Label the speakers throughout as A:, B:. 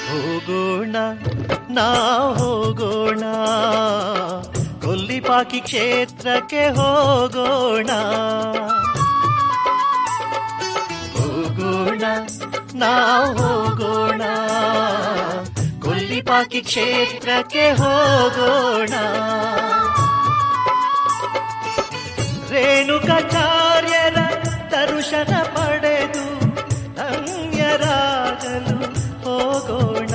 A: ಹೋಗೋಣ ನಾ ಹೋಗೋಣ ಕೊಲ್ಲಿಪಾಕಿ ಕ್ಷೇತ್ರಕ್ಕೆ ಹೋಗೋಣ ಹೋಗೋಣ ನಾ ಹೋಗೋಣ ಕೊಲ್ಲಿಪಾಕಿ ಕ್ಷೇತ್ರಕ್ಕೆ ಹೋಗೋಣ ರೇಣುಕಾಚಾರ್ಯರ ದರ್ಶನ ಪಡೆದು ಧನ್ಯರಾಗಲು ಹೋಗೋಣ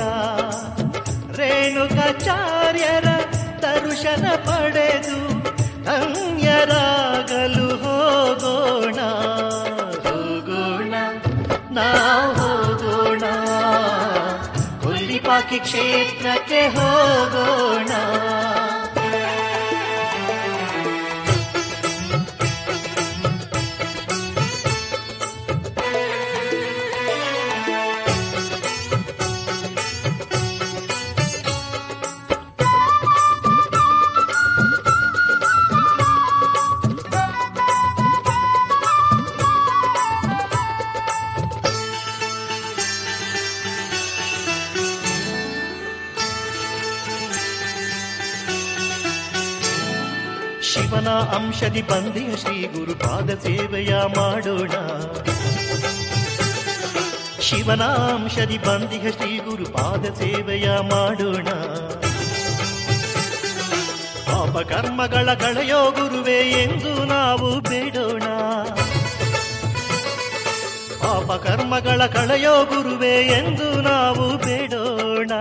A: ರೇಣುಕಾಚಾರ್ಯರ ದರ್ಶನ ಪಡೆದು ಧನ್ಯರಾಗಲು ಹೋಗೋಣ ಹೋಗೋಣ ನಾವು ಹೋಗೋಣ ಕೊಲ್ಲಿಪಾಕಿ ಕ್ಷೇತ್ರಕ್ಕೆ ಹೋಗೋಣ ಶಿವನ ಅಂಶದಿ ಬಂದಿಯ ಶ್ರೀ ಗುರುಪಾದ ಸೇವೆಯ ಮಾಡೋಣ ಶಿವನ ಅಂಶದಿ ಬಂದಿಯ ಶ್ರೀ ಗುರುಪಾದ ಸೇವೆಯ ಮಾಡೋಣ ಪಾಪ ಕರ್ಮಗಳ ಕಳೆಯೋ ಗುರುವೇ ಎಂದು ನಾವು ಬೇಡೋಣ ಪಾಪ ಕರ್ಮಗಳ ಕಳೆಯೋ ಗುರುವೇ ಎಂದು ನಾವು ಬೇಡೋಣ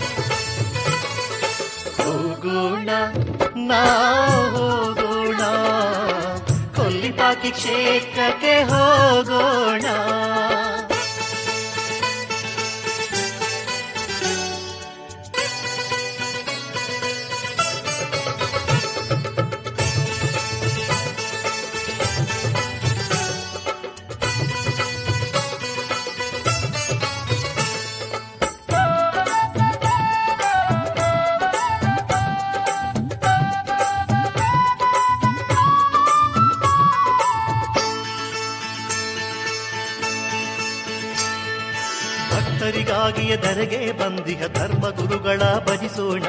A: ಹೋಗೋಣ ನಾವು ಹೋಗೋಣ ಕೊಲ್ಲಿಪಾಕಿ ಕ್ಷೇತ್ರಕ್ಕೆ ಹೋಗೋಣ ಭಕ್ತರಿಗಾಗಿಯೇ ಧರೆಗೆ ಬಂದಿಹ ಧರ್ಮ ಗುರುಗಳ ಭಜಿಸೋಣ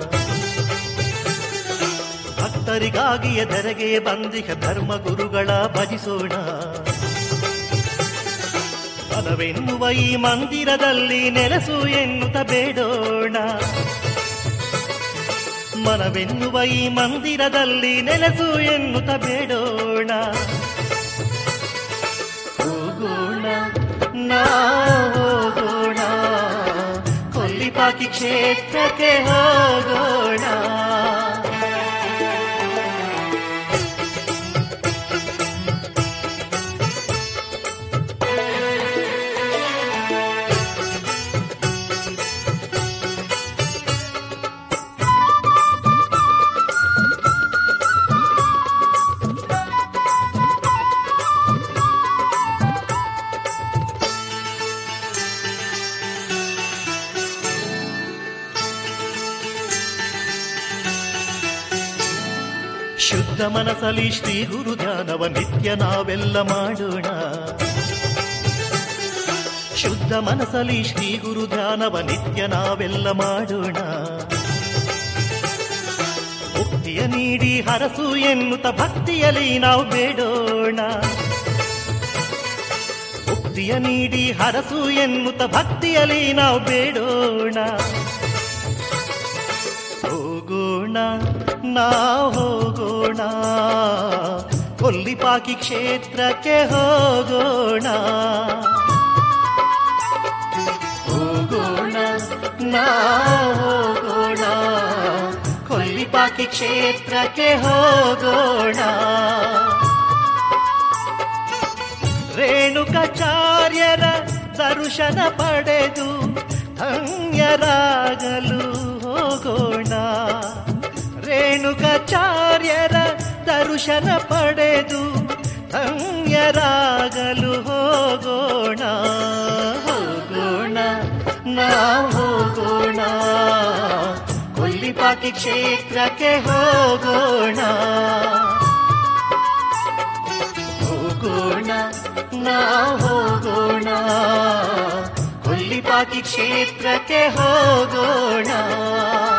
A: ಭಕ್ತರಿಗಾಗಿಯೇ ಧರೆಗೆ ಬಂದಿಹ ಧರ್ಮ ಗುರುಗಳ ಭಜಿಸೋಣ ಮನವೆನ್ನುವ ಈ ಮಂದಿರದಲ್ಲಿ ನೆಲೆಸು ಎನ್ನುತ್ತ ಬೇಡೋಣ ಮನವೆನ್ನುವ ಈ ಮಂದಿರದಲ್ಲಿ ನೆಲೆಸು ಎನ್ನುತ್ತ ಬೇಡೋಣ ಹೋಗೋಣ ನಾವು ಹೋಗೋಣ ಕೊಲ್ಲಿಪಾಕಿ ಕ್ಷೇತ್ರಕ್ಕೆ ಹೋಗೋಣ ಶುದ್ಧ ಮನಸಲಿ ಶ್ರೀ ಗುರು ಧ್ಯಾನವ ನಿತ್ಯ ನಾವೆಲ್ಲ ಮಾಡೋಣ ಶುದ್ಧ ಮನಸಲಿ ಶ್ರೀ ಗುರು ಧ್ಯಾನವ ನಿತ್ಯ ನಾವೆಲ್ಲ ಮಾಡೋಣ ಮುಕ್ತಿಯ ನೀಡಿ ಹರಸು ಎನ್ನುತ್ತ ಭಕ್ತಿಯಲ್ಲಿ ನಾವು ಬೇಡೋಣ ಮುಕ್ತಿಯ ನೀಡಿ ಹರಸು ಎನ್ನುತ್ತ ಭಕ್ತಿಯಲ್ಲಿ ನಾವು ಬೇಡೋಣ ಹೋಗೋಣ ನಾವು ಹೋಗೋಣ ಕೊಲ್ಲಿಪಾಕಿ ಕ್ಷೇತ್ರಕ್ಕೆ ಹೋಗೋಣ ಹೋಗೋಣ ನಾವು ಹೋಗೋಣ ಕೊಲ್ಲಿಪಾಕಿ ಕ್ಷೇತ್ರಕ್ಕೆ ಹೋಗೋಣ ರೇಣುಕಾಚಾರ್ಯರ ದರ್ಶನ ಪಡೆದು ಧನ್ಯರಾಗಲು ಹೋಗೋಣ ರೇಣುಕಾಚಾರ್ಯರ ದರ್ಶನ ಪಡೆದು ಧನ್ಯರಾಗಲು ಹೋಗೋಣ ಹೋಗೋಣ ನಾವು ಹೋಗೋಣ ಕೊಲ್ಲಿಪಾಕಿ ಕ್ಷೇತ್ರಕ್ಕೆ ಹೋಗೋಣ ಹೋಗೋಣ ನಾವು ಹೋಗೋಣ ಕೊಲ್ಲಿಪಾಕಿ ಪಿತೃಪಾಕಿ ಕ್ಷೇತ್ರಕ್ಕೆ ಹೋಗೋಣ